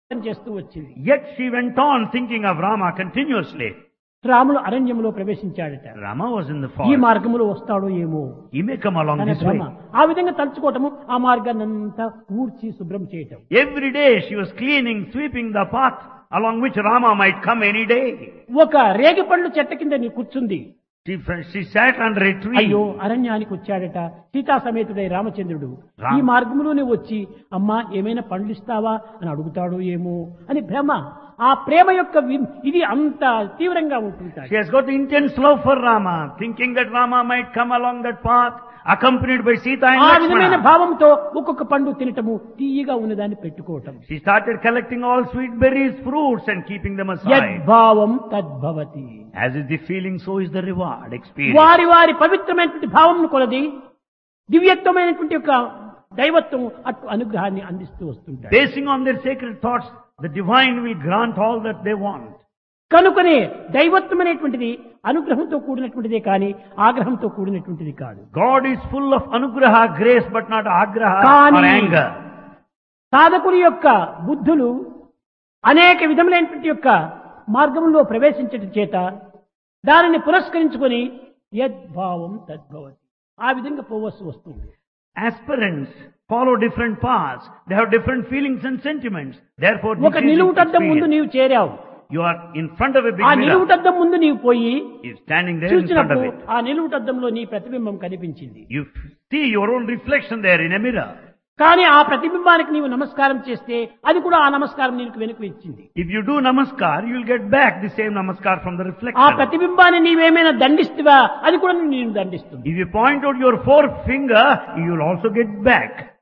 చేస్తూ వచ్చింది Yet she went on thinking of Rama continuously. Ramulu అరణ్యంలో ప్రవేశించాడట Rama was in the ఈ forest. మార్గంలో వస్తాడో ఏమో He may come along అనే this భ్రమ way. ఆ విధంగా తలుచుకోవటము ఆ మార్గాన్ని అంతా ఊడ్చి శుభ్రం చేయటం Every day she was cleaning, sweeping the path along which Rama might come any day. ఒక రేగిపండ్లు చెట్ట కింద నీ కూర్చుంది She, she sat under a tree. అయ్యో అరణ్యానికి వచ్చాడట సీతా సమేతుడై రామచంద్రుడు రా- ఈ మార్గంలోనే వచ్చి అమ్మా ఏమైనా పండ్లు ఇస్తావా అని అడుగుతాడో ఏమో అని భ్రమ ఆ ప్రేమ యొక్క వి- ఇది అంత తీవ్రంగా ఉంటుంటాడు She has got intense love for Rama, thinking that Rama might come along that path, accompanied by Sita and ఆ విధమైన Lakshmana. భావంతో ఒక్కొక్క పండు తినటము తీయగా ఉన్నదాన్ని పెట్టుకోవటం She started collecting all sweet berries, fruits, and keeping them aside. యద్భావం తద్భవతి As is the feeling, so is the reward experience. వారి వారి పవిత్రమైనటువంటి భావం కొలది దివ్యత్వమైనటువంటి యొక్క దైవత్వం అటు అనుగ్రహాన్ని అందిస్తూ వస్తుంటాడు Basing on their sacred thoughts, the divine will grant all that they want. కనుకనే దైవత్వం అనేటువంటిది అనుగ్రహంతో కూడినటువంటిదే కానీ ఆగ్రహంతో కూడినటువంటిది కాదు God is full of anugraha, grace, but not agraha or Kani. anger. సాధకుని యొక్క బుద్ధులు అనేక విధములైనటువంటి యొక్క మార్గంలో ప్రవేశించటం చేత దానిని పురస్కరించుకొని యద్భావం తద్భవతి ఆ విధంగా పోవలసి వస్తుంది Aspirants follow different paths. They have different feelings and sentiments. Therefore, ఒక this is నిలువుటద్దం ముందు experience. నీవు చేరావు You are in front of a big ఆ mirror. నిలువుటద్దం ముందు నీవు పోయి You're standing there in front of చూసినప్పుడు it. ఆ నిలువుటద్దంలో నీ ప్రతిబింబం కనిపించింది You see your own reflection there in a mirror. కానీ ఆ ప్రతిబింబానికి నీవు నమస్కారం చేస్తే అది కూడా ఆ నమస్కారం నీకు వెనుక ఇచ్చింది If you do namaskar, you'll get back the same namaskar from the ఆ reflection. ప్రతిబింబాన్ని నీవేమైనా దండిస్తువా అది కూడా నేను దండిస్తుంది If you point out your forefinger, you'll also get back.